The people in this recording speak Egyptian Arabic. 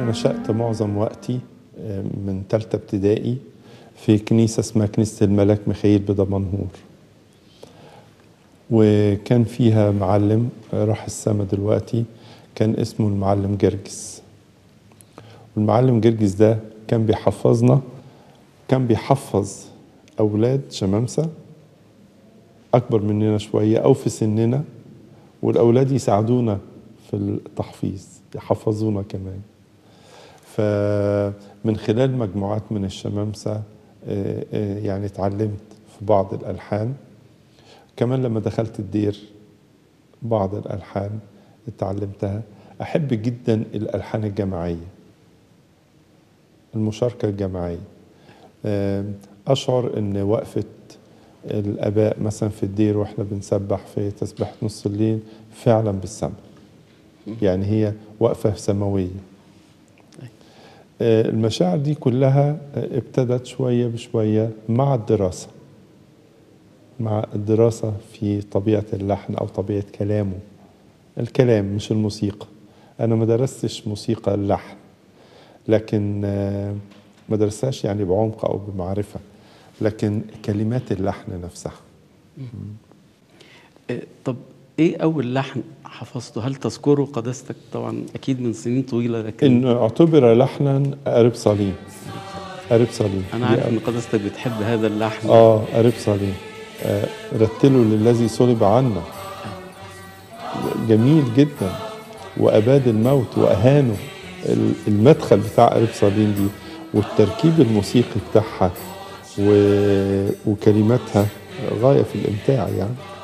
نشأت معظم وقتي آه، من تالتة ابتدائي في كنيسة اسمها كنيسة الملاك ميخائيل بدمنهور وكان فيها معلم آه، راح السما دلوقتي كان اسمه المعلم جرجس والمعلم جرجس ده كان بيحفظنا كان بيحفظ أولاد شمامسة أكبر مننا شوية أو في سننا والأولاد يساعدونا في التحفيظ يحفظونا كمان فمن خلال مجموعات من الشمامسة آه، آه، يعني اتعلمت في بعض الألحان كمان لما دخلت الدير بعض الألحان اتعلمتها أحب جدا الألحان الجماعية المشاركة الجماعية آه، أشعر أن وقفة الآباء مثلا في الدير وإحنا بنسبح في تسبيحة نص الليل فعلا بالسمع يعني هي وقفة سماوية آه، المشاعر دي كلها آه، ابتدت شوية بشوية مع الدراسة مع الدراسة في طبيعة اللحن أو طبيعة كلامه الكلام مش الموسيقى أنا ما درستش موسيقى اللحن لكن آه، ما درستهاش يعني بعمق أو بمعرفة لكن كلمات اللحن نفسها آه، طب ايه اول لحن حفظته هل تذكره قداستك طبعا اكيد من سنين طويله لكن إن اعتبر لحنا قارب صليم قارب صليم انا دي عارف ان قداستك بتحب هذا اللحن اه قارب صليم آه رتلوا للذي صلب عنا جميل جدا واباد الموت واهانه ال- المدخل بتاع قارب صليم دي والتركيب الموسيقي بتاعها و... وكلماتها غايه في الامتاع يعني